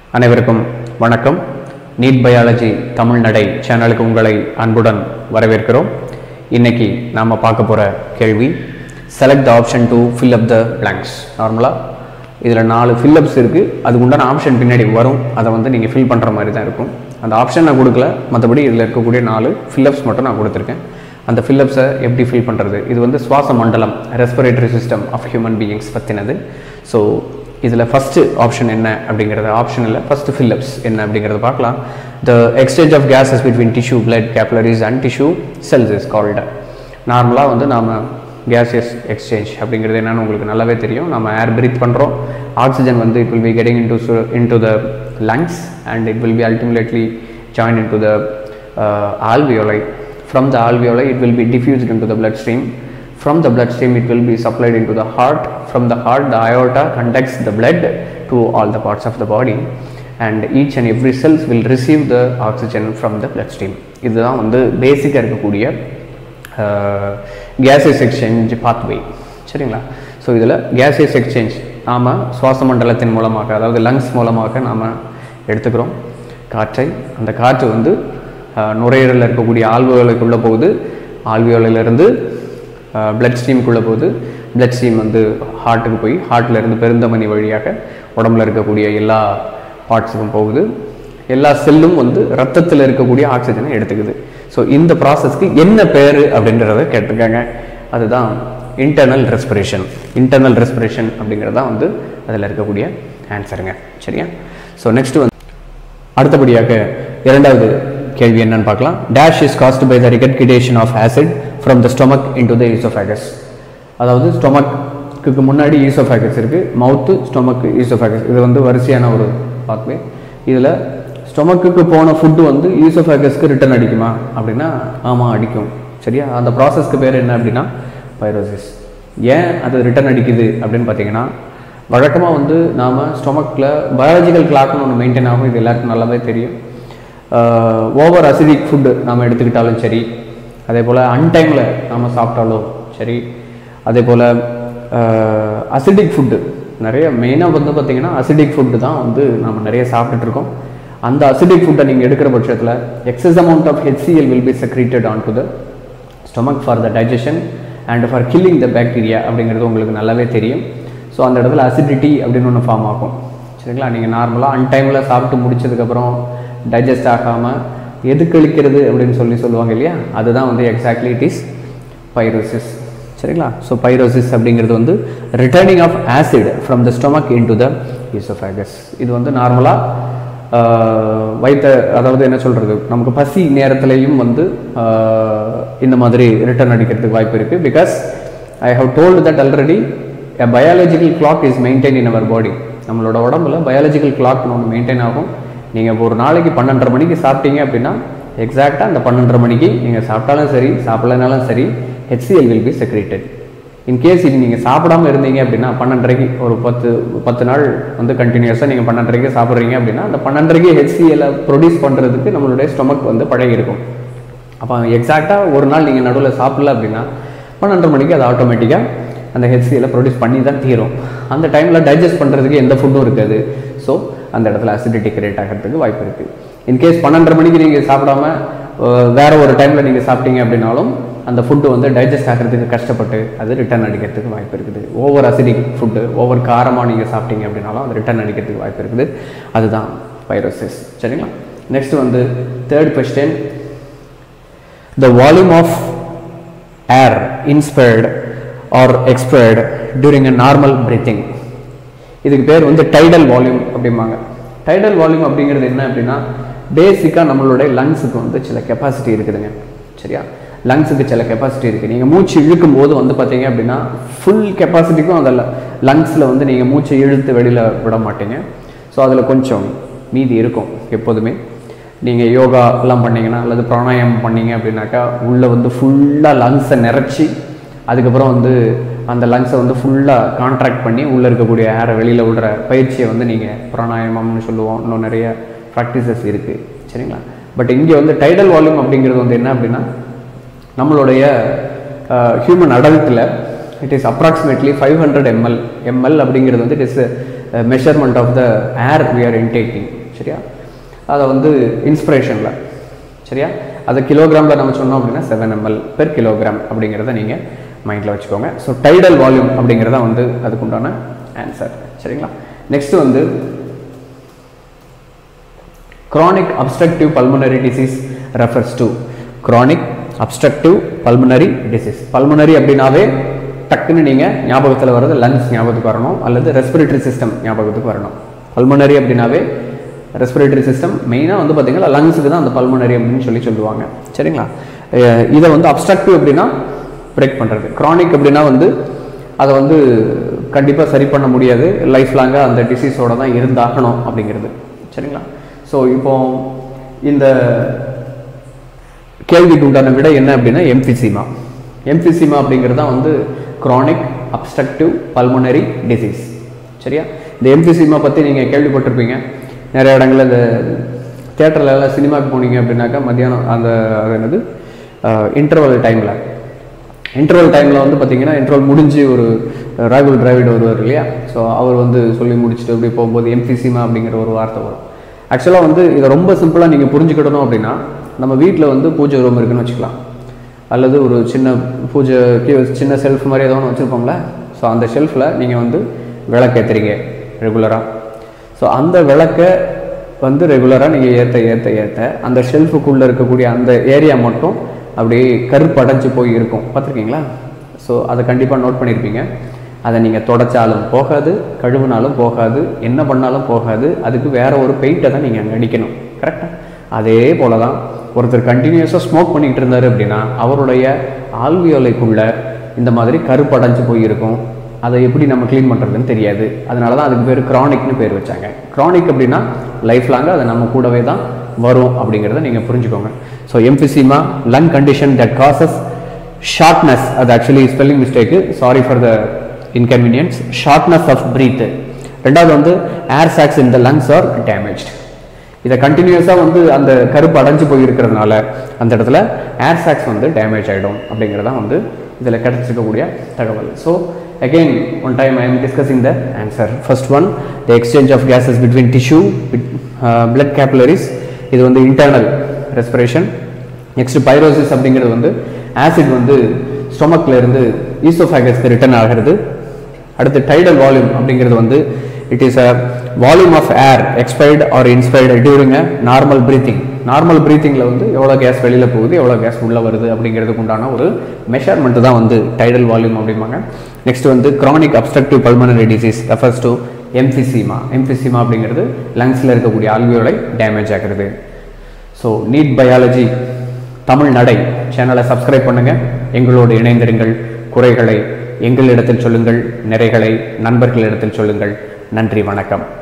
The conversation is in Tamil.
அனைவருக்கும் வணக்கம் நீட் பயாலஜி தமிழ் நடை சேனலுக்கு உங்களை அன்புடன் வரவேற்கிறோம் இன்னைக்கு நாம் பார்க்க போகிற கேள்வி select the option to fill up the blanks நார்மலாக இதில் நாலு ஃபில்லப்ஸ் இருக்குது அதுக்கு உண்டான ஆப்ஷன் பின்னாடி வரும் அதை வந்து நீங்கள் ஃபில் பண்ணுற மாதிரி தான் இருக்கும் அந்த ஆப்ஷன் நான் கொடுக்கல மற்றபடி இதில் இருக்கக்கூடிய நாலு ஃபில்லப்ஸ் மட்டும் நான் கொடுத்துருக்கேன் அந்த ஃபில்லப்ஸை எப்படி ஃபில் பண்ணுறது இது வந்து சுவாச மண்டலம் respiratory system of human beings பற்றினது ஸோ இதில் ஃபஸ்ட்டு ஆப்ஷன் என்ன அப்படிங்கிறது ஆப்ஷன் இல்லை ஃபஸ்ட்டு ஃபில்லப்ஸ் என்ன அப்படிங்கிறத பார்க்கலாம் the exchange of gases between tissue blood capillaries and tissue cells is called நார்மலாக வந்து நாம் கேஸஸ் எக்ஸ்சேஞ்ச் அப்படிங்கிறது என்னன்னு உங்களுக்கு நல்லாவே தெரியும் நம்ம ஏர் பிரீத் பண்ணுறோம் ஆக்சிஜன் வந்து it will be getting into into the lungs and it will be ultimately join into the alveoli from the alveoli it will be diffused into the bloodstream from the bloodstream it will be supplied into the heart from the heart the aorta conducts the blood to all the parts of the body and each and every cells will receive the oxygen from the bloodstream இதுதான் வந்து பேசிக்காக இருக்கக்கூடிய கேஸஸ் எக்ஸ்சேஞ்ச் பாத்வே சரிங்களா ஸோ இதில் கேஸஸ் எக்ஸ்சேஞ்ச் நாம் சுவாச மண்டலத்தின் மூலமாக அதாவது லங்ஸ் மூலமாக நாம் எடுத்துக்கிறோம் காற்றை அந்த காற்று வந்து அஹ், நுரையீரலில் இருக்கக்கூடிய ஆல்வியோலைக்குள்ளே போகுது ஆல்வியோலையிலேருந்து பிளட் ஸ்ட்ரீமுக்குள்ளே போகுது பிளட் ஸ்ட்ரீம் வந்து ஹார்ட்டுக்கு போய் ஹார்ட்டில் இருந்து பெருந்தமனி வழியாக உடம்புல இருக்கக்கூடிய எல்லா பார்ட்ஸுக்கும் போகுது எல்லா செல்லும் வந்து ரத்தத்தில் இருக்கக்கூடிய ஆக்சிஜனை எடுத்துக்குது ஸோ இந்த ப்ராசஸ்க்கு என்ன பேர் அப்படின்றத கேட்டிருக்காங்க அதுதான் இன்டர்னல் ரெஸ்பிரேஷன் இன்டர்னல் ரெஸ்பிரேஷன் அப்படிங்கிறது தான் வந்து அதில் இருக்கக்கூடிய ஆன்சருங்க சரியா ஸோ நெக்ஸ்ட் வந்து அடுத்தபடியாக இரண்டாவது கேள்வி என்னன்னு பார்க்கலாம் dash is caused by the regurgitation of acid from the stomach into the oesophagus அதாவது ஸ்டொமக்கு முன்னாடி ஈசோஃபேகஸ் இருக்குது மவுத்து ஸ்டொமக் ஈசோஃபேகஸ் இது வந்து வரிசையான ஒரு பாத்வே இதில் ஸ்டொமக்குக்கு போன ஃபுட்டு வந்து ஈசோஃபேகஸ்க்கு ரிட்டர்ன் அடிக்குமா அப்படின்னா ஆமாம் அடிக்கும் சரியா அந்த ப்ராசஸ்க்கு பேர் என்ன அப்படின்னா பைரோசிஸ் ஏன் அது ரிட்டர்ன் அடிக்குது அப்படின்னு பார்த்தீங்கன்னா வழக்கமாக வந்து நாம் ஸ்டொமக்கில் பயாலஜிக்கல் கிளாக்னு ஒன்று மெயின்டைன் ஆகும் இது எல்லாருக்கும் நல்லாவே தெரியும் ஓவர் அசிடிக் ஃபுட்டு நாம் எடுத்துக்கிட்டாலும் சரி அதே போல் அன்டைமில் நாம் சாப்பிட்டாலும் சரி அதே போல் அசிடிக் ஃபுட்டு நிறைய மெயினாக வந்து பார்த்திங்கன்னா அசிடிக் ஃபுட்டு தான் வந்து நம்ம நிறைய சாப்பிட்டுட்டு இருக்கோம் அந்த அசிடிக் ஃபுட்டை நீங்கள் எடுக்கிற பட்சத்தில் excess amount of HCl will be secreted onto the stomach for the digestion and for killing the bacteria அப்படிங்கிறது உங்களுக்கு நல்லாவே தெரியும் ஸோ அந்த இடத்துல அசிடிட்டி அப்படின்னு ஒன்று ஃபார்ம் ஆகும் சரிங்களா நீங்கள் நார்மலாக அன்டைமில் சாப்பிட்டு முடிச்சதுக்கப்புறம் டைஜஸ்ட் ஆகாமல் எது கழிக்கிறது அப்படின்னு சொல்லி சொல்லுவாங்க இல்லையா அதுதான் வந்து எக்ஸாக்ட்லி இட் இஸ் பைரோசிஸ் சரிங்களா ஸோ பைரோசிஸ் அப்படிங்கிறது வந்து returning of acid from the stomach into the oesophagus இது வந்து நார்மலாக வைத்த அதாவது என்ன சொல்கிறது நமக்கு பசி நேரத்துலையும் வந்து ஆஹ், இந்த மாதிரி ரிட்டர்ன் அடிக்கிறதுக்கு வாய்ப்பு இருக்குது because I have told that already a biological clock is maintained in our body நம்மளோட உடம்புல பயாலஜிக்கல் கிளாக்னு ஒன்று மெயின்டைன் ஆகும் நீங்கள் ஒரு நாளைக்கு பன்னெண்டரை மணிக்கு சாப்பிட்டீங்க அப்படின்னா எக்ஸாக்டாக அந்த பன்னெண்டரை மணிக்கு நீங்கள் சாப்பிட்டாலும் சரி சாப்பிடலனாலும் சரி HCl will be secreted in case இது நீங்கள் சாப்பிடாம இருந்தீங்க அப்படின்னா பன்னெண்டரைக்கு ஒரு பத்து பத்து நாள் வந்து கண்டினியூஸாக நீங்கள் பன்னெண்டரைக்கு சாப்பிட்றீங்க அப்படின்னா அந்த பன்னெண்டரைக்கு ஹெச்சிஎலை ப்ரொடியூஸ் பண்ணுறதுக்கு நம்மளுடைய ஸ்டொமக் வந்து பழகி இருக்கும் அப்போ எக்ஸாக்டாக ஒரு நாள் நீங்கள் நடுவில் சாப்பிடல அப்படின்னா பன்னெண்டரை மணிக்கு அது ஆட்டோமேட்டிக்காக அந்த ஹெச்சிஎலை ப்ரொடியூஸ் பண்ணி தான் தீரும் அந்த டைமில் டைஜஸ்ட் பண்ணுறதுக்கு எந்த ஃபுட்டும் இருக்காது ஸோ அந்த இடத்துல அசிடிட்டி கிரியேட் ஆகிறதுக்கு வாய்ப்பு இருக்குது இன்கேஸ் பன்னெண்டரை மணிக்கு நீங்கள் சாப்பிடாம அஹ், வேற ஒரு டைமில் நீங்கள் சாப்பிட்டீங்க அப்படின்னாலும் அந்த ஃபுட்டு வந்து டைஜஸ்ட் ஆகிறதுக்கு கஷ்டப்பட்டு அது ரிட்டர்ன் அடிக்கிறதுக்கு வாய்ப்பு இருக்குது ஓவர் அசிடிக் ஃபுட்டு ஓவர் காரமாக நீங்கள் சாப்பிட்டீங்க அப்படின்னாலும் அது ரிட்டர்ன் அடிக்கிறதுக்கு வாய்ப்பு இருக்குது அதுதான் பைரோசிஸ் சரிங்களா நெக்ஸ்ட் வந்து third question the volume of air inspired or expired during a normal breathing இதுக்கு பேர் வந்து டைடல் வால்யூம் அப்படிம்பாங்க டைடல் வால்யூம் அப்படிங்கிறது என்ன அப்படின்னா பேசிக்காக நம்மளுடைய லங்ஸுக்கு வந்து சில கெப்பாசிட்டி இருக்குதுங்க சரியா லங்ஸுக்கு சில கெப்பாசிட்டி இருக்குது நீங்கள் மூச்சு இழுக்கும் போது வந்து பார்த்தீங்க அப்படின்னா ஃபுல் கெப்பாசிட்டிக்கும் அதில் லங்ஸில் வந்து நீங்கள் மூச்சை இழுத்து வெளியில் விட மாட்டீங்க ஸோ அதில் கொஞ்சம் மீதி இருக்கும் எப்போதுமே நீங்கள் யோகா எல்லாம் பண்ணீங்கன்னா அல்லது பிராணாயாமம் பண்ணீங்க அப்படின்னாக்கா உள்ளே வந்து ஃபுல்லாக லங்ஸை நிறச்சி அதுக்கப்புறம் வந்து அந்த லங்ஸை வந்து ஃபுல்லாக கான்ட்ராக்ட் பண்ணி உள்ளே இருக்கக்கூடிய ஏரை வெளியில் விடுற பயிற்சியை வந்து நீங்கள் பிராணாயாமம்னு சொல்லுவோம் இன்னும் நிறைய ப்ராக்டிசஸ் இருக்குது சரிங்களா பட் இங்கே வந்து டைடல் வால்யூம் அப்படிங்கிறது வந்து என்ன அப்படின்னா நம்மளுடைய ஹியூமன் அடல்ட்டில் it is approximately five hundred ml ml அப்படிங்கிறது வந்து it is measurement of the air we are intaking சரியா அதை வந்து இன்ஸ்பிரேஷனில் சரியா அதை கிலோகிராமில் நம்ம சொன்னோம் அப்படின்னா செவன் எம்எல் பெர் கிலோகிராம் அப்படிங்கிறத நீங்கள் மைண்டில் வச்சுக்கோங்க ஸோ டைடல் வால்யூம் அப்படிங்கிறத வந்து அதுக்குண்டான ஆன்சர் சரிங்களா நெக்ஸ்ட் வந்து chronic obstructive pulmonary disease refers to chronic obstructive pulmonary disease pulmonary அப்படின்னாவே டக்குன்னு நீங்கள் ஞாபகத்தில் வர்றது லங்ஸ் ஞாபகத்துக்கு வரணும் அல்லது ரெஸ்பிரேட்டரி சிஸ்டம் ஞாபகத்துக்கு வரணும் பல்மனரி அப்படின்னாவே ரெஸ்பிரேட்டரி சிஸ்டம் மெயினாக வந்து பார்த்தீங்கன்னா லங்ஸுக்கு தான் அந்த பல்மனரி அப்படின்னு சொல்லி சொல்லுவாங்க சரிங்களா அஹ் இதை வந்து அப்ஸ்ட்ரக்டிவ் அப்படின்னா பிரேக் பண்ணுறது chronic அப்படின்னா வந்து அதை வந்து கண்டிப்பாக சரி பண்ண முடியாது லைஃப் லாங்காக அந்த டிசீஸோட தான் இருந்தாகணும் அப்படிங்கிறது சரிங்களா ஸோ இப்போ இந்த கேள்விக்கு உண்டான விடை என்ன அப்படின்னா எம்ஃபிசிமா எம்ஃபிசிமா அப்படிங்கிறது தான் வந்து chronic obstructive pulmonary disease சரியா இந்த எம்ஃபிசிமா பற்றி நீங்கள் கேள்விப்பட்டிருப்பீங்க நிறைய இடங்கள்ல இந்த தேட்டரில் எல்லாம் சினிமாவுக்கு போனீங்க அப்படின்னாக்கா மத்தியானம் அந்த அது என்னது இன்டர்வல் டைமில் இன்டர்வல் டைமில் வந்து பார்த்தீங்கன்னா இன்டர்வல் முடிஞ்சு ஒரு ராகுல் டிராவிட் வருவார் இல்லையா ஸோ அவர் வந்து சொல்லி முடிச்சுட்டு அப்படி போகும்போது எம்ஃபிசிமா அப்படிங்கிற ஒரு வார்த்தை வரும் ஆக்சுவலாக வந்து இதை ரொம்ப சிம்பிளாக நீங்கள் புரிஞ்சுக்கிடணும் அப்படின்னா நம்ம வீட்டில் வந்து பூஜை ரூம் இருக்குன்னு வச்சுக்கலாம் அல்லது ஒரு சின்ன பூஜை கீழே சின்ன செல்ஃப் மாதிரி ஏதோ ஒன்று வச்சுருப்போம்ல ஸோ அந்த ஷெல்ஃபில் நீங்கள் வந்து விளக்கேற்றுறீங்க ரெகுலராக ஸோ அந்த விளக்கை வந்து ரெகுலராக நீங்கள் ஏற்ற ஏற்ற ஏற்ற அந்த ஷெல்ஃபுக்குள்ளே இருக்கக்கூடிய அந்த ஏரியா மட்டும் அப்படியே கருப்படைஞ்சு போய் இருக்கும் பார்த்துருக்கீங்களா ஸோ அதை கண்டிப்பாக நோட் பண்ணியிருப்பீங்க அதை நீங்கள் தொடச்சாலும் போகாது கழுவுனாலும் போகாது என்ன பண்ணாலும் போகாது அதுக்கு வேற ஒரு பெயிண்டை தான் நீங்கள் அங்கே அடிக்கணும் கரெக்டாக அதே போல தான் ஒருத்தர் கண்டினியூஸாக ஸ்மோக் பண்ணிக்கிட்டு இருந்தார் அப்படின்னா அவருடைய ஆல்வியோலைக்குள்ள இந்த மாதிரி கருப்படைஞ்சு போயிருக்கும் அதை எப்படி நம்ம க்ளீன் பண்ணுறதுன்னு தெரியாது அதனால தான் அதுக்கு பேர் க்ரானிக்னு பேர் வச்சாங்க க்ரானிக் அப்படின்னா லைஃப் லாங்காக அது நம்ம கூடவே தான் வரும் அப்படிங்கிறத நீங்கள் புரிஞ்சுக்கோங்க so emphysema lung condition that causes shortness அது actually spelling mistake sorry for the inconvenience shortness of breath ரெண்டாவது வந்து air sacs in the lungs are damaged இதை கண்டினியூஸாக வந்து அந்த கருப்பு அடைஞ்சு போயிருக்கிறதுனால அந்த இடத்துல ஏர் சாக்ஸ் வந்து டேமேஜ் ஆகிடும் அப்படிங்கிறதான் வந்து இதில் கிடைச்சிருக்கக்கூடிய தகவல் so again one time i am discussing the answer first one the exchange of gases between tissue with, uh, blood capillaries இது வந்து internal respiration நெக்ஸ்ட் பைரோசிஸ் அப்படிங்கிறது வந்து ஆசிட் வந்து ஸ்டொமக்ல இருந்து ஈசோஃபேகஸ்க்கு ரிட்டர்ன் ஆகிறது அடுத்து டைடல் வால்யூம் அப்படிங்கிறது வந்து it is a volume of air expired or inspired during a normal breathing normal பிரீத்திங்கில் வந்து எவ்வளோ கேஸ் வெளியில் போகுது எவ்வளோ கேஸ் உள்ளே வருது அப்படிங்கிறதுக்கு உண்டான ஒரு மெஷர்மெண்ட் தான் வந்து டைடல் வால்யூம் அப்படிம்பாங்க நெக்ஸ்ட் வந்து chronic obstructive pulmonary disease refers to emphysema emphysema அப்படிங்கிறது லங்ஸில் இருக்கக்கூடிய ஆல்வியோலை டேமேஜ் ஆகிறது ஸோ நீட் பயாலஜி தமிழ் நடை சேனலை சப்ஸ்கிரைப் பண்ணுங்க எங்களோடு இணைந்திருங்கள் குறைகளை எங்களிடத்தில் சொல்லுங்கள் நிறைகளை நண்பர்களிடத்தில் சொல்லுங்கள் நன்றி வணக்கம்